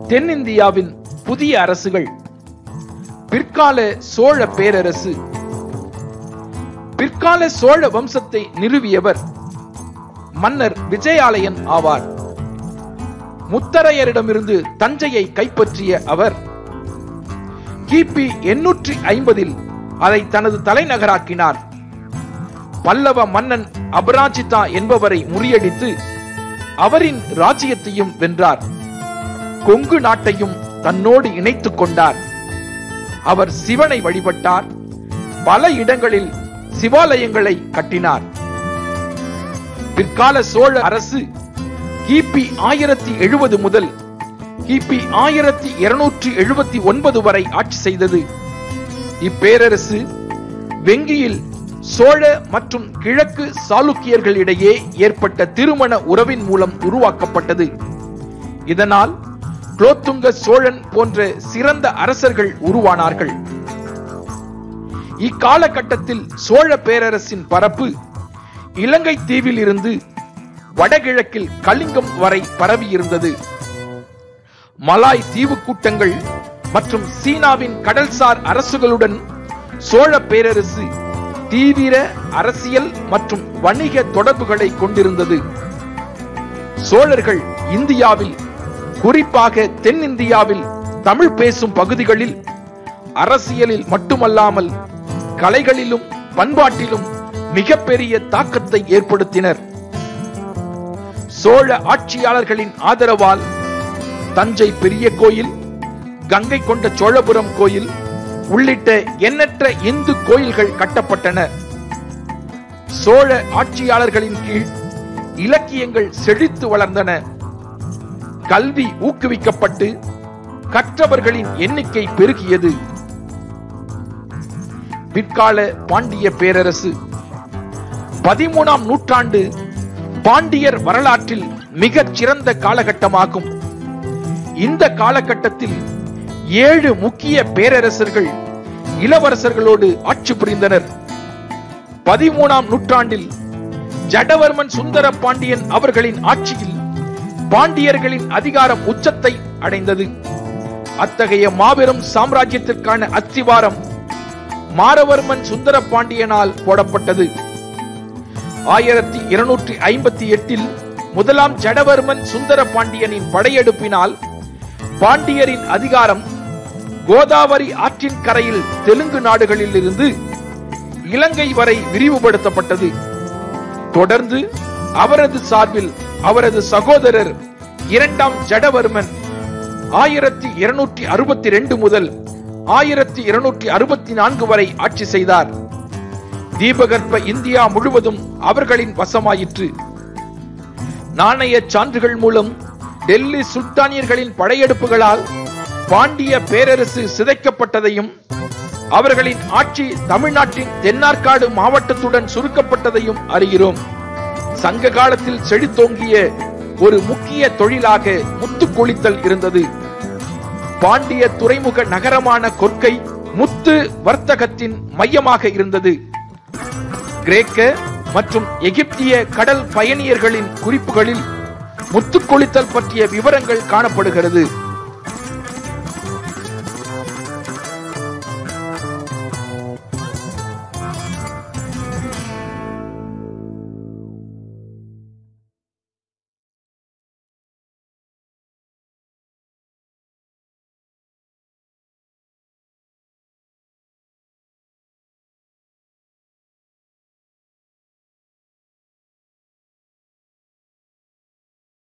தென்னிந்தியாவின் புதிய அரசுகள் பிற்கால சோழ பேரரசு பிற்கால சோழ வம்சத்தை நிறுவியவர் மன்னர் விஜயாலயன் ஆவார் முத்தரையரிடமிருந்து தஞ்சையை கைப்பற்றிய அவர் கிபி எண்ணூற்றி ஐம்பதில் அதை தனது தலைநகராக்கினார் பல்லவ மன்னன் அபராஜிதா என்பவரை முறியடித்து அவரின் ராஜ்யத்தையும் வென்றார் கொங்கு நாட்டையும் தன்னோடு இணைத்துக் கொண்டார் அவர் சிவனை வழிபட்டார் பல இடங்களில் சிவாலயங்களை கட்டினார் பிற்கால சோழ அரசு கிபி ஆயிரத்தி எழுபது முதல் கிபி ஆயிரத்தி இருநூற்றி எழுபத்தி ஒன்பது வரை ஆட்சி செய்தது இப்பேரரசு வெங்கியில் சோழ மற்றும் கிழக்கு சாளுக்கியர்களிடையே ஏற்பட்ட திருமண உறவின் மூலம் உருவாக்கப்பட்டது இதனால் குலோத்துங்க சோழன் போன்ற சிறந்த அரசர்கள் உருவானார்கள் இக்காலகட்டத்தில் சோழ பேரரசின் பரப்பு இலங்கை தீவில் இருந்து வடகிழக்கில் கலிங்கம் வரை பரவியிருந்தது மலாய் தீவு கூட்டங்கள் மற்றும் சீனாவின் கடல்சார் அரசுகளுடன் சோழ பேரரசு தீவிர அரசியல் மற்றும் வணிக தொடர்புகளை கொண்டிருந்தது சோழர்கள் இந்தியாவில் குறிப்பாக தென்னிந்தியாவில் தமிழ் பேசும் பகுதிகளில் அரசியலில் மட்டுமல்லாமல் கலைகளிலும் பண்பாட்டிலும் மிகப்பெரிய தாக்கத்தை ஏற்படுத்தினர் சோழ ஆட்சியாளர்களின் ஆதரவால் தஞ்சை பெரிய கோயில் கங்கை கொண்ட சோழபுரம் கோயில் உள்ளிட்ட எண்ணற்ற இந்து கோயில்கள் கட்டப்பட்டன சோழ ஆட்சியாளர்களின் கீழ் இலக்கியங்கள் செழித்து வளர்ந்தன கல்வி ஊக்குவிக்கப்பட்டு கற்றவர்களின் எண்ணிக்கை பெருகியது பிற்கால பாண்டிய பேரரசு பதிமூணாம் நூற்றாண்டு பாண்டியர் வரலாற்றில் மிகச் சிறந்த காலகட்டமாகும் இந்த காலகட்டத்தில் ஏழு முக்கிய பேரரசர்கள் இளவரசர்களோடு ஆட்சி புரிந்தனர் பதிமூணாம் நூற்றாண்டில் ஜடவர்மன் சுந்தர பாண்டியன் அவர்களின் ஆட்சியில் பாண்டியர்களின் அதிகாரம் உச்சத்தை அடைந்தது அத்தகைய மாபெரும் சாம்ராஜ்யத்திற்கான அத்திவாரம் மாரவர்மன் சுந்தர பாண்டியனால் போடப்பட்டது ஆயிரத்தி இருநூற்றி ஐம்பத்தி எட்டில் முதலாம் ஜடவர்மன் சுந்தர பாண்டியனின் படையெடுப்பினால் பாண்டியரின் அதிகாரம் கோதாவரி ஆற்றின் கரையில் தெலுங்கு நாடுகளில் இருந்து இலங்கை வரை விரிவுபடுத்தப்பட்டது தொடர்ந்து அவரது சார்பில் அவரது சகோதரர் இரண்டாம் ஜடவர்மன் ஆயிரத்தி இருநூற்றி அறுபத்தி ரெண்டு முதல் ஆயிரத்தி இருநூற்றி அறுபத்தி நான்கு வரை ஆட்சி செய்தார் தீபகற்ப இந்தியா முழுவதும் அவர்களின் வசமாயிற்று நாணய சான்றுகள் மூலம் டெல்லி சுல்தானியர்களின் படையெடுப்புகளால் பாண்டிய பேரரசு சிதைக்கப்பட்டதையும் அவர்களின் ஆட்சி தமிழ்நாட்டின் தென்னார்காடு மாவட்டத்துடன் சுருக்கப்பட்டதையும் அறிகிறோம் சங்க காலத்தில் செழித்தோங்கிய ஒரு முக்கிய தொழிலாக முத்து கொளித்தல் இருந்தது பாண்டிய துறைமுக நகரமான கொற்கை முத்து வர்த்தகத்தின் மையமாக இருந்தது கிரேக்க மற்றும் எகிப்திய கடல் பயணியர்களின் குறிப்புகளில் முத்து கொளித்தல் பற்றிய விவரங்கள் காணப்படுகிறது